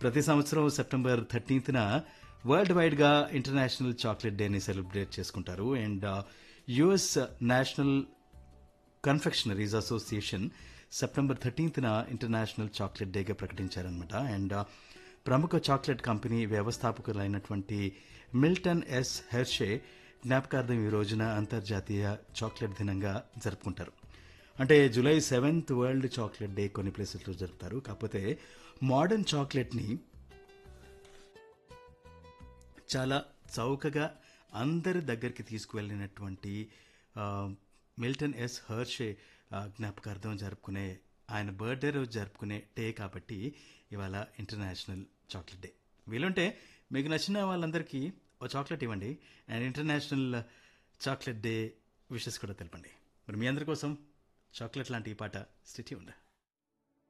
ప్రతి సంవత్సరం సెప్టెంబర్ థర్టీన్త్న వరల్డ్ వైడ్గా ఇంటర్నేషనల్ చాక్లెట్ డేని సెలబ్రేట్ చేసుకుంటారు and US national confectioneries association September థర్టీన్త్న ఇంటర్నేషనల్ చాక్లెట్ డేగా ప్రకటించారనమాట అండ్ ప్రముఖ చాక్లెట్ కంపెనీ వ్యవస్థాపకులైనటువంటి మిల్టన్ ఎస్ హెర్షే జ్ఞాపకార్థం ఈ రోజున అంతర్జాతీయ చాక్లెట్ దినంగా జరుపుకుంటారు అంటే July seventh world chocolate day కొన్ని ప్లేసెస్లో జరుపుతారు కాకపోతే మోడర్న్ చాక్లెట్ని చాలా చౌకగా అందరి దగ్గరికి తీసుకువెళ్ళినటువంటి ఆ, మిల్టన్ ఎస్ హర్షే ఆ, జ్ఞాపకార్థం జరుపుకునే ఆయన బర్త్డే రోజు జరుపుకునే డే కాబట్టి ఇవాళ ఇంటర్నేషనల్ చాక్లెట్ డే వీలుంటే మీకు నచ్చిన వాళ్ళందరికీ ఓ చాక్లెట్ ఇవ్వండి and international chocolate day wishes కూడా తెలపండి మరి మీ అందరి కోసం చాక్లెట్ లాంటి ఈ పాట స్థితి ఉండ